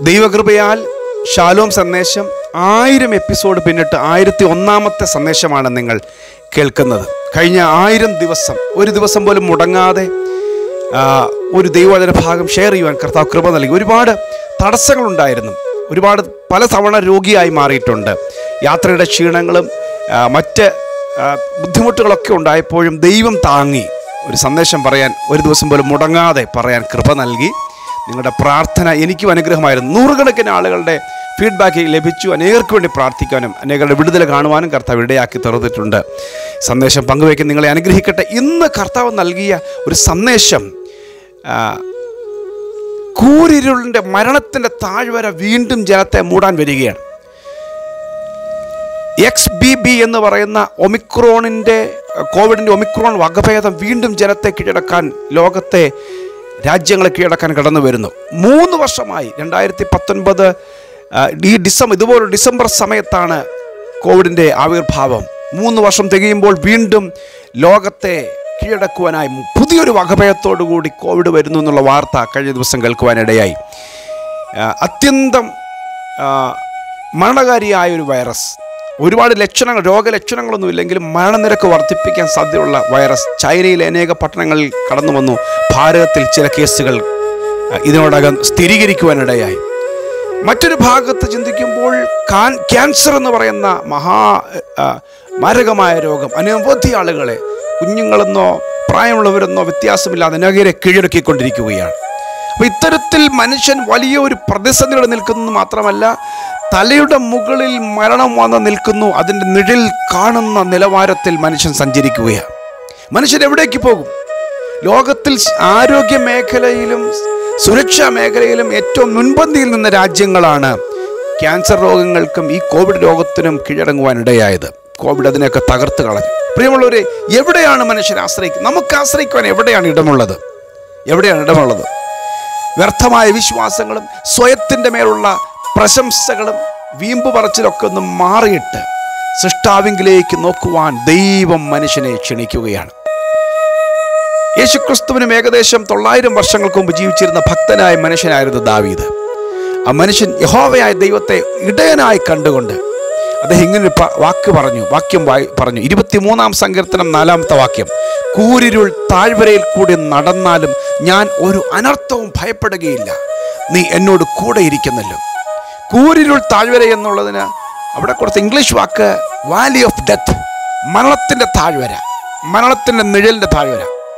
ദൈവകൃപയാൽ ഷാലോം സന്ദേശം ആയിരം എപ്പിസോഡ് പിന്നിട്ട് ആയിരത്തി ഒന്നാമത്തെ സന്ദേശമാണ് നിങ്ങൾ കേൾക്കുന്നത് കഴിഞ്ഞ ആയിരം ദിവസം ഒരു ദിവസം പോലും മുടങ്ങാതെ ആ, ഒരു ദൈവവചന ഭാഗം ഷെയർ ചെയ്യുവാൻ കർത്താവ് കൃപ നൽകി ഒരുപാട് തടസ്സങ്ങളുണ്ടായിരുന്നു ഒരുപാട് പല തവണ രോഗിയായി മാറിയിട്ടുണ്ട് യാത്രയുടെ ക്ഷീണങ്ങളും ആ, മറ്റ് ആ, ബുദ്ധിമുട്ടുകളൊക്കെ ഉണ്ടായപ്പോഴും ദൈവം താങ്ങി ഒരു സന്ദേശം പറയാൻ ഒരു ദിവസം പോലും മുടങ്ങാതെ പറയാൻ കൃപ നൽകി നിങ്ങളുടെ പ്രാർത്ഥന എനിക്കും അനുഗ്രഹമായിരുന്നു നൂറുകണക്കിന് ആളുകളുടെ ഫീഡ്ബാക്ക് ലഭിച്ചു അനേകർക്ക് വേണ്ടി പ്രാർത്ഥിക്കാനും അനേകരുടെ വിടുതൽ കാണുവാനും കർത്താവ് ഇടയാക്കി തുറന്നിട്ടുണ്ട് സന്ദേശം പങ്കുവയ്ക്കാൻ നിങ്ങളെ അനുഗ്രഹിക്കട്ടെ ഇന്ന് കർത്താവ് നൽകിയ ഒരു സന്ദേശം ആ, കൂരിരുളിൻ്റെ മരണത്തിൻ്റെ താഴ്വര വീണ്ടും ജനത്തെ മൂടാൻ വരികയാണ് എക്സ് ബി ബി എന്ന് പറയുന്ന ഒമിക്രോണിൻ്റെ കോവിഡിൻ്റെ ഒമിക്രോൺ വകഭേദം വീണ്ടും ജനത്തെ കീഴടക്കാൻ ലോകത്തെ രാജ്യങ്ങളെ കീഴടക്കാൻ കടന്നു വരുന്നു മൂന്ന് വർഷമായി രണ്ടായിരത്തി പത്തൊൻപത് ഈ ഡിസംബർ ഇതുപോലെ ഡിസംബർ സമയത്താണ് കോവിഡിൻ്റെ ആവിർഭാവം മൂന്ന് വർഷം തികയുമ്പോൾ വീണ്ടും ലോകത്തെ കീഴടക്കുവാനായി പുതിയൊരു വകഭേദത്തോടു കൂടി കോവിഡ് വരുന്നു എന്നുള്ള വാർത്ത കഴിഞ്ഞ ദിവസം കേൾക്കുവാനിടയായി ആ, അത്യന്തം ആ, മരണകാരിയായ ഒരു വൈറസ് ഒരുപാട് ലക്ഷണങ്ങൾ രോഗലക്ഷണങ്ങളൊന്നും ഇല്ലെങ്കിലും മരണനിരക്ക് വർദ്ധിപ്പിക്കാൻ സാധ്യതയുള്ള വൈറസ് ചൈനയിലെ അനേക പട്ടണങ്ങളിൽ കടന്നു വന്നു ഭാരതത്തിൽ ചില കേസുകൾ ആ, ഇതിനോടകം സ്ഥിരീകരിക്കുവാനിടയായി മറ്റൊരു ഭാഗത്ത് ചിന്തിക്കുമ്പോൾ കാൻ ക്യാൻസർ എന്ന് പറയുന്ന മഹാ ആ, മാരകമായ രോഗം അനവധി ആളുകളെ കുഞ്ഞുങ്ങളെന്നോ പ്രായമുള്ളവരെന്നോ വ്യത്യാസമില്ലാതെ അനേകരെ കീഴടക്കിക്കൊണ്ടിരിക്കുകയാണ് അപ്പോൾ ഇത്തരത്തിൽ മനുഷ്യൻ വലിയ ഒരു പ്രതിസന്ധിയോടെ നിൽക്കുന്നു മാത്രമല്ല തലയുടെ മുകളിൽ മരണം വന്ന് നിൽക്കുന്നു അതിൻ്റെ നിഴൽ കാണുന്ന നിലവാരത്തിൽ മനുഷ്യൻ സഞ്ചരിക്കുകയാണ് മനുഷ്യൻ എവിടേക്ക് പോകും ലോകത്തിൽ ആരോഗ്യ മേഖലയിലും സുരക്ഷാ മേഖലയിലും ഏറ്റവും മുൻപന്തിയിൽ നിന്ന രാജ്യങ്ങളാണ് ക്യാൻസർ രോഗങ്ങൾക്കും ഈ കോവിഡ് രോഗത്തിനും കീഴടങ്ങുവാനിടയായത് കോവിഡ് അതിനെയൊക്കെ തകർത്ത് കളഞ്ഞു പ്രിയമുള്ളവരെ എവിടെയാണ് മനുഷ്യൻ ആശ്രയിക്കുന്നത് നമുക്ക് ആശ്രയിക്കുവാൻ എവിടെയാണ് ഇടമുള്ളത് എവിടെയാണ് ഇടമുള്ളത് വ്യർത്ഥമായ വിശ്വാസങ്ങളും സ്വയത്തിൻ്റെ മേലുള്ള പ്രശംസകളും വീമ്പ് പറച്ചിലൊക്കെ ഒന്ന് മാറിയിട്ട് സൃഷ്ടാവിങ്കിലേക്ക് നോക്കുവാൻ ദൈവം മനുഷ്യനെ ക്ഷണിക്കുകയാണ് യേശുക്രിസ്തുവിനും ഏകദേശം തൊള്ളായിരം വർഷങ്ങൾക്ക് മുമ്പ് ജീവിച്ചിരുന്ന ഭക്തനായ മനുഷ്യനായിരുന്നു ദാവീദ് ആ മനുഷ്യൻ യഹോവയായ ദൈവത്തെ ഇടയനായി കണ്ടുകൊണ്ട് അദ്ദേഹം ഇങ്ങനെ ഒരു പ- വാക്ക് പറഞ്ഞു വാക്യം വായി പറഞ്ഞു ഇരുപത്തിമൂന്നാം സങ്കീർത്തനം നാലാമത്തെ വാക്യം കൂരിരുൾ താഴ്വരയിൽ കൂടി നടന്നാലും ഞാൻ ഒരു അനർത്ഥവും ഭയപ്പെടുകയില്ല നീ എന്നോട് കൂടെ ഇരിക്കുന്നല്ലോ കൂരിരുൾ താഴ്വര എന്നുള്ളതിന് അവിടെ കൊടുത്ത ഇംഗ്ലീഷ് വാക്ക് വാലി ഓഫ് ഡെത്ത് മരണത്തിൻ്റെ താഴ്വര മരണത്തിൻ്റെ നിഴലിൻ്റെ താഴ്വര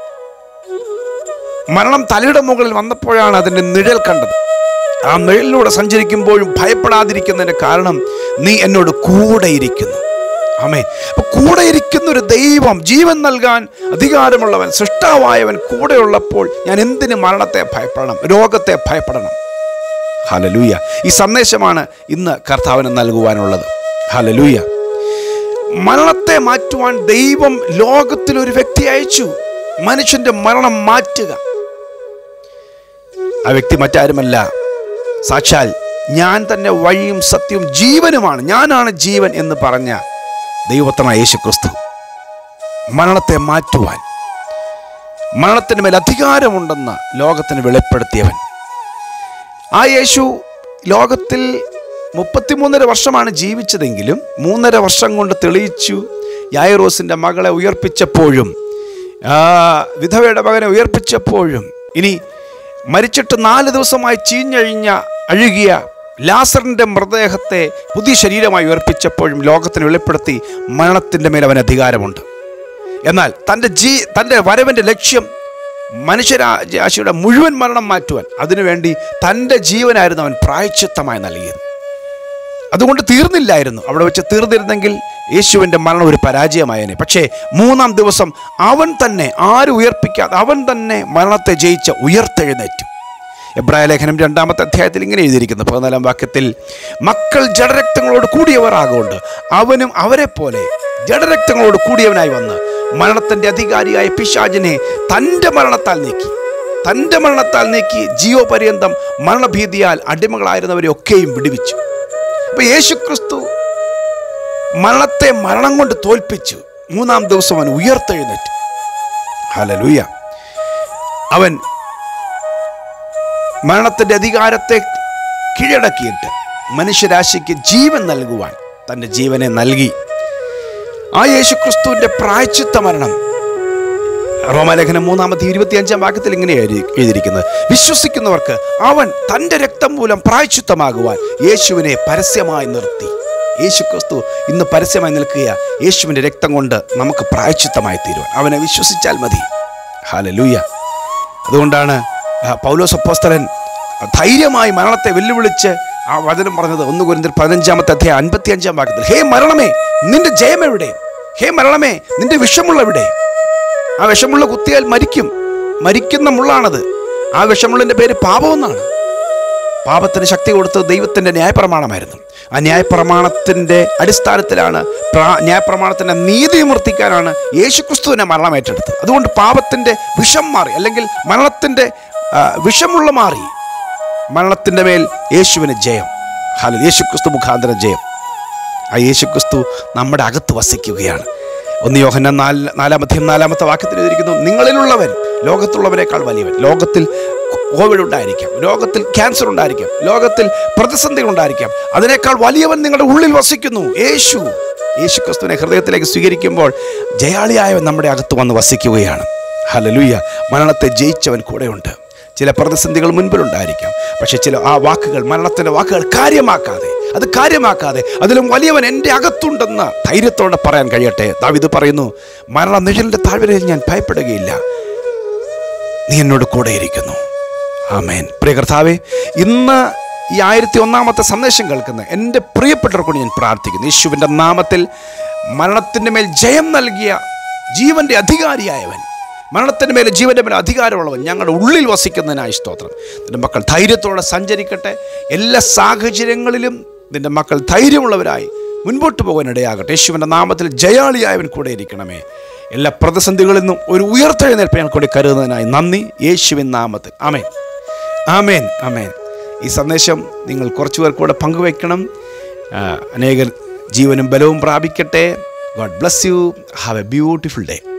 മരണം തലയുടെ മുകളിൽ വന്നപ്പോഴാണ് അതിൻ്റെ നിഴൽ കണ്ടത് ആ നിഴലിലൂടെ സഞ്ചരിക്കുമ്പോഴും ഭയപ്പെടാതിരിക്കുന്നതിൻ്റെ കാരണം നീ എന്നോട് കൂടെ ഇരിക്കുന്നു ആമേ അപ്പൊ കൂടെ ഇരിക്കുന്ന ഒരു ദൈവം ജീവൻ നൽകാൻ അധികാരമുള്ളവൻ സൃഷ്ടാവായവൻ കൂടെയുള്ളപ്പോൾ ഞാൻ എന്തിന് മരണത്തെ ഭയപ്പെടണം രോഗത്തെ ഭയപ്പെടണം ഹലലൂയ ഈ സന്ദേശമാണ് ഇന്ന് കർത്താവിന് നൽകുവാനുള്ളത് ഹലലൂയ മരണത്തെ മാറ്റുവാൻ ദൈവം ലോകത്തിൽ ഒരു വ്യക്തി അയച്ചു മനുഷ്യന്റെ മരണം മാറ്റുക ആ വ്യക്തി മറ്റാരുമല്ല സാക്ഷാൽ ഞാൻ തന്നെ വഴിയും സത്യവും ജീവനുമാണ് ഞാനാണ് ജീവൻ എന്ന് പറഞ്ഞ ദൈവത്തനായ യേശു ക്രിസ്തു മരണത്തെ മാറ്റുവാൻ മരണത്തിന് മേൽ അധികാരമുണ്ടെന്ന് ലോകത്തിന് വെളിപ്പെടുത്തിയവൻ ആ യേശു ലോകത്തിൽ മുപ്പത്തിമൂന്നര വർഷമാണ് ജീവിച്ചതെങ്കിലും മൂന്നര വർഷം കൊണ്ട് തെളിയിച്ചു യായറോസിൻ്റെ മകളെ ഉയർപ്പിച്ചപ്പോഴും ആ, വിധവയുടെ മകനെ ഉയർപ്പിച്ചപ്പോഴും ഇനി മരിച്ചിട്ട് നാല് ദിവസമായി ചീഞ്ഞഴിഞ്ഞ അഴുകിയ ലാസറിൻ്റെ മൃതദേഹത്തെ പുതിയ ശരീരമായി ഉയർപ്പിച്ചപ്പോഴും ലോകത്തിന് വെളിപ്പെടുത്തി മരണത്തിൻ്റെ മേൽ അവന് അധികാരമുണ്ട് എന്നാൽ തൻ്റെ ജീ തൻ്റെ വരവിൻ്റെ ലക്ഷ്യം മനുഷ്യരാശിയുടെ മുഴുവൻ മരണം മാറ്റുവാൻ അതിനുവേണ്ടി തൻ്റെ ജീവനായിരുന്നു അവൻ പ്രായച്ചിത്തമായി നൽകിയത് അതുകൊണ്ട് തീർന്നില്ലായിരുന്നു അവിടെ വെച്ച് തീർന്നിരുന്നെങ്കിൽ യേശുവിൻ്റെ മരണം ഒരു പരാജയമായേനെ പക്ഷേ മൂന്നാം ദിവസം അവൻ തന്നെ ആരും ഉയർപ്പിക്കാതെ അവൻ തന്നെ മരണത്തെ ജയിച്ച ഉയർത്തെഴുന്നേറ്റു എബ്രായ ലേഖനം രണ്ടാമത്തെ അധ്യായത്തിൽ ഇങ്ങനെ എഴുതിയിരിക്കുന്നു പതിനാലാം വാക്യത്തിൽ മക്കൾ ജഡരക്തങ്ങളോട് കൂടിയവർ ആകൊണ്ട് അവനും അവരെ പോലെ ജഡരക്തങ്ങളോട് കൂടിയവനായി വന്ന് മരണത്തിൻ്റെ അധികാരിയായ പിശാചിനെ തൻ്റെ മരണത്താൽ നീക്കി തൻ്റെ മരണത്താൽ നീക്കി ജീവപര്യന്തം മരണഭീതിയാൽ അടിമകളായിരുന്നവരെ ഒക്കെയും വിടുവിച്ചു അപ്പൊ യേശുക്രിസ്തു മരണത്തെ മരണം കൊണ്ട് തോൽപ്പിച്ചു മൂന്നാം ദിവസം അവൻ ഉയർത്തെഴുന്നേറ്റു ഹലലൂയ അവൻ മരണത്തിൻ്റെ അധികാരത്തെ കീഴടക്കിയിട്ട് മനുഷ്യരാശിക്ക് ജീവൻ നൽകുവാൻ തൻ്റെ ജീവനെ നൽകി ആ യേശുക്രിസ്തുവിൻ്റെ പ്രായച്ചിത്ത മരണം റോമാലേഖനം മൂന്നാമത്തെ ഇരുപത്തിയഞ്ചാം വാക്യത്തിൽ ഇങ്ങനെയാണ് എഴുതിയിരിക്കുന്നത് വിശ്വസിക്കുന്നവർക്ക് അവൻ തൻ്റെ രക്തം മൂലം പ്രായച്ചിത്തമാകുവാൻ യേശുവിനെ പരസ്യമായി നിർത്തി യേശു ക്രിസ്തു ഇന്ന് പരസ്യമായി നിൽക്കുക യേശുവിൻ്റെ രക്തം കൊണ്ട് നമുക്ക് പ്രായച്ചിത്തമായി തീരുവാൻ അവനെ വിശ്വസിച്ചാൽ മതി ഹാലലൂയ അതുകൊണ്ടാണ് ആ, പൗലോസ് അപ്പോസ്തലൻ ധൈര്യമായി മരണത്തെ വെല്ലുവിളിച്ച് ആ വചനം പറഞ്ഞത് ഒന്ന് കുരിന്തിൽ പതിനഞ്ചാമത്തെ അധ്യായം അൻപത്തി അഞ്ചാം വാക്യത്തിൽ ഹേ മരണമേ നിന്റെ ജയം എവിടെ ഹേ മരണമേ നിന്റെ വിഷമുള്ള എവിടെ ആ വിഷമുള്ള കുത്തിയാൽ മരിക്കും മരിക്കുന്ന മുള്ളാണത് ആ വിഷമുള്ളിൻ്റെ പേര് പാപമെന്നാണ് പാപത്തിന് ശക്തി കൊടുത്തത് ദൈവത്തിൻ്റെ ന്യായപ്രമാണമായിരുന്നു ആ ന്യായപ്രമാണത്തിൻ്റെ അടിസ്ഥാനത്തിലാണ് പ്രാ- ന്യായപ്രമാണത്തിൻ്റെ നീതി വിമർത്തിക്കാനാണ് യേശുക്രിസ്തുവിനെ മരണം ഏറ്റെടുത്തത് അതുകൊണ്ട് പാപത്തിൻ്റെ വിഷം മാറി അല്ലെങ്കിൽ മരണത്തിൻ്റെ ആ, വിഷമുള്ള മാറി മരണത്തിൻ്റെ മേൽ യേശുവിന് ജയം ഹലോ യേശുക്രിസ്തു മുഖാന്തരം ജയം ആ യേശുക്രിസ്തു നമ്മുടെ അകത്ത് വസിക്കുകയാണ് ഒന്ന് യോഹന്ന നാല് നാലാമത്തെ നാലാമത്തെ വാക്യത്തിൽ എഴുതിയിരിക്കുന്നു നിങ്ങളിലുള്ളവൻ ലോകത്തുള്ളവനേക്കാൾ വലിയവൻ ലോകത്തിൽ കോവിഡ് ഉണ്ടായിരിക്കാം ലോകത്തിൽ ക്യാൻസർ ഉണ്ടായിരിക്കാം ലോകത്തിൽ പ്രതിസന്ധികൾ ഉണ്ടായിരിക്കാം അതിനേക്കാൾ വലിയവൻ നിങ്ങളുടെ ഉള്ളിൽ വസിക്കുന്നു യേശു യേശു ക്രിസ്തുവിനെ ഹൃദയത്തിലേക്ക് സ്വീകരിക്കുമ്പോൾ ജയാളിയായവൻ നമ്മുടെ അകത്ത് വന്ന് വസിക്കുകയാണ് ഹലലുയ്യ മരണത്തെ ജയിച്ചവൻ കൂടെയുണ്ട് ചില പ്രതിസന്ധികൾ മുൻപിലുണ്ടായിരിക്കാം പക്ഷെ ചില ആ വാക്കുകൾ മരണത്തിൻ്റെ വാക്കുകൾ കാര്യമാക്കാതെ അത് കാര്യമാക്കാതെ അതിലും വലിയവൻ എൻ്റെ അകത്തുണ്ടെന്ന് ധൈര്യത്തോടെ പറയാൻ കഴിയട്ടെ ദാവിത് പറയുന്നു മരണ നിഴലിൻ്റെ താഴ്വരയിൽ ഞാൻ ഭയപ്പെടുകയില്ല നീ എന്നോട് കൂടെ ഇരിക്കുന്നു ആമേൻ പ്രിയ കർത്താവേ ഇന്ന് ഈ ആയിരത്തി ഒന്നാമത്തെ സന്ദേശം കേൾക്കുന്ന എൻ്റെ പ്രിയപ്പെട്ടവർക്കൊണ്ട് ഞാൻ പ്രാർത്ഥിക്കുന്നു യേശുവിൻ്റെ നാമത്തിൽ മരണത്തിൻ്റെ മേൽ ജയം നൽകിയ ജീവൻ്റെ അധികാരിയായവൻ മരണത്തിൻ്റെ മേലെ ജീവൻ്റെ മേലെ അധികാരമുള്ളവൻ ഞങ്ങളുടെ ഉള്ളിൽ വസിക്കുന്നതിനായി സ്തോത്രം നിൻ്റെ മക്കൾ ധൈര്യത്തോടെ സഞ്ചരിക്കട്ടെ എല്ലാ സാഹചര്യങ്ങളിലും നിൻ്റെ മക്കൾ ധൈര്യമുള്ളവരായി മുൻപോട്ട് പോകാൻ ഇടയാകട്ടെ യേശുവിൻ്റെ നാമത്തിൽ ജയാളിയായവൻ കൂടെ ഇരിക്കണമേ എല്ലാ പ്രതിസന്ധികളിൽ നിന്നും ഒരു ഉയർത്തെഴുന്നേൽപ്പ് ഞങ്ങൾ കൂടി കരുതുന്നതിനായി നന്ദി യേശുവിൻ നാമത്തിൽ ആമേൻ ആമേൻ ആമേൻ ഈ സന്ദേശം നിങ്ങൾ കുറച്ചു പേർ കൂടെ പങ്കുവയ്ക്കണം ആ, അനേകർ ജീവനും ബലവും പ്രാപിക്കട്ടെ God bless you have a beautiful day